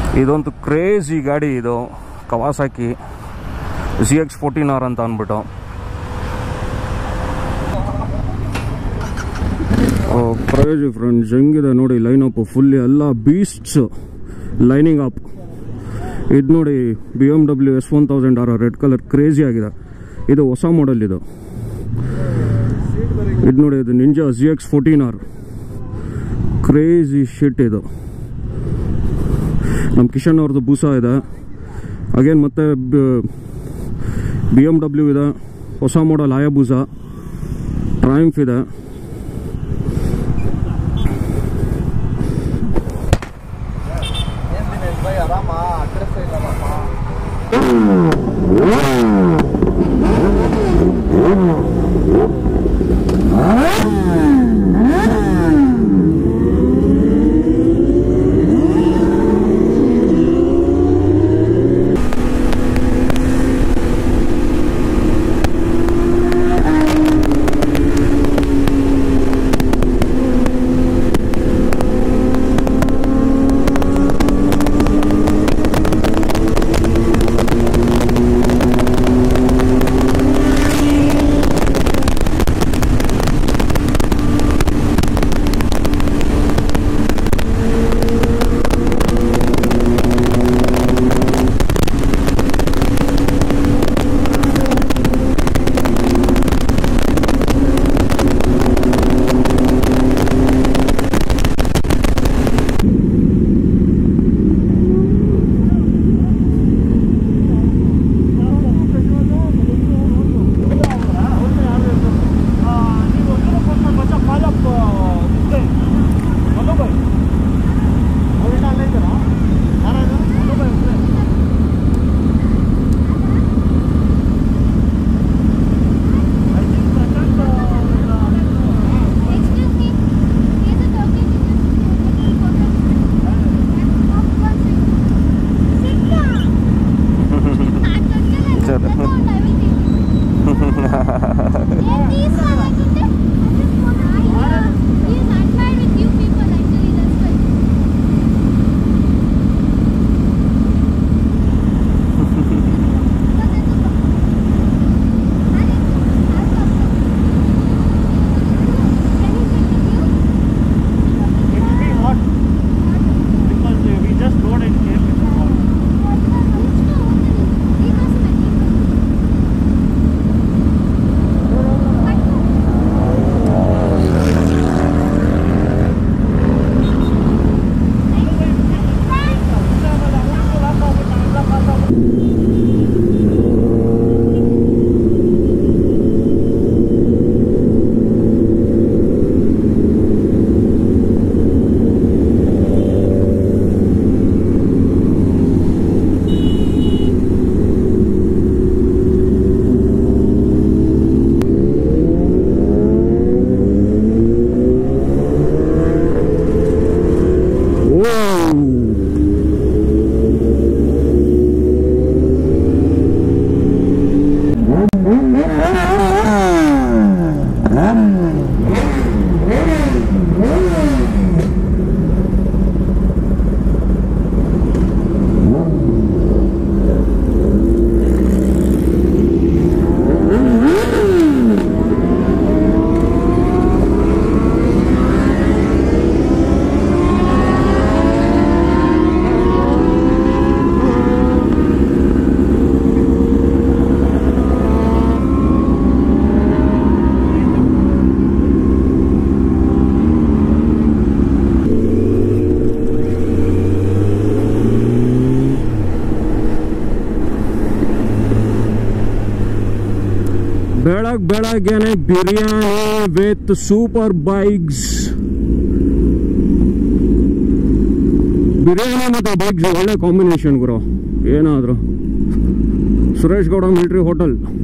ಇದೊಂದು ಕ್ರೇಜಿ ಗಾಡಿ ಇದು Kawasaki C X fourteen R ಅಂತ ಅಂದ್ಬಿಟ್ಟು ಕ್ರೇಜಿ ಫ್ರೆಂಡ್ಸ್ ಹೆಂಗಿದೆ ನೋಡಿ ಲೈನ್ ಅಪ್ ಫುಲ್ಲಿ ಎಲ್ಲ ಬೀಸ್ಟ್ಸ್ ಲೈನಿಂಗ್ ಅಪ್ ಇದು ನೋಡಿ B M W S one thousand R red colour crazy ಆಗಿದೆ ಇದು ಹೊಸ ಮಾಡೆಲ್ ಇದು ಇದು ನೋಡಿ ಇದು Ninja G X fourteen R crazy shit ಇದು ನಮ್ಮ ಕಿಶನ್ ಅವ್ರದ್ದು ಬೂಸ ಇದೆ ಅಗೇನ್ ಮತ್ತೆ ಬಿ ಎಮ್ ಡಬ್ಲ್ಯೂ ಇದೆ ಹೊಸ ಮಾಡೆಲ್ ಆಯಾಬೂಸ ಟ್ರಯಂಫ್ ಇದೆ ಆರಾಮ ಅಡ್ರೆಸ್ ಇಲ್ಲ Excuse me. Is it okay to just take a photo? Of course. Sit down. I'm not gonna Sure. look around. I will take you. Yeah, these one I could take. I just want to yeah. He's admired with you people actually. That's why. ಬೆಳಗ್ ಬೆಳಗ್ಗೆನೆ biryani with super bikes biryani ಮತ್ತು bikes ಒಳ್ಳೆ combination ಗುರು ಏನಾದ್ರು Suresh Gowda military hotel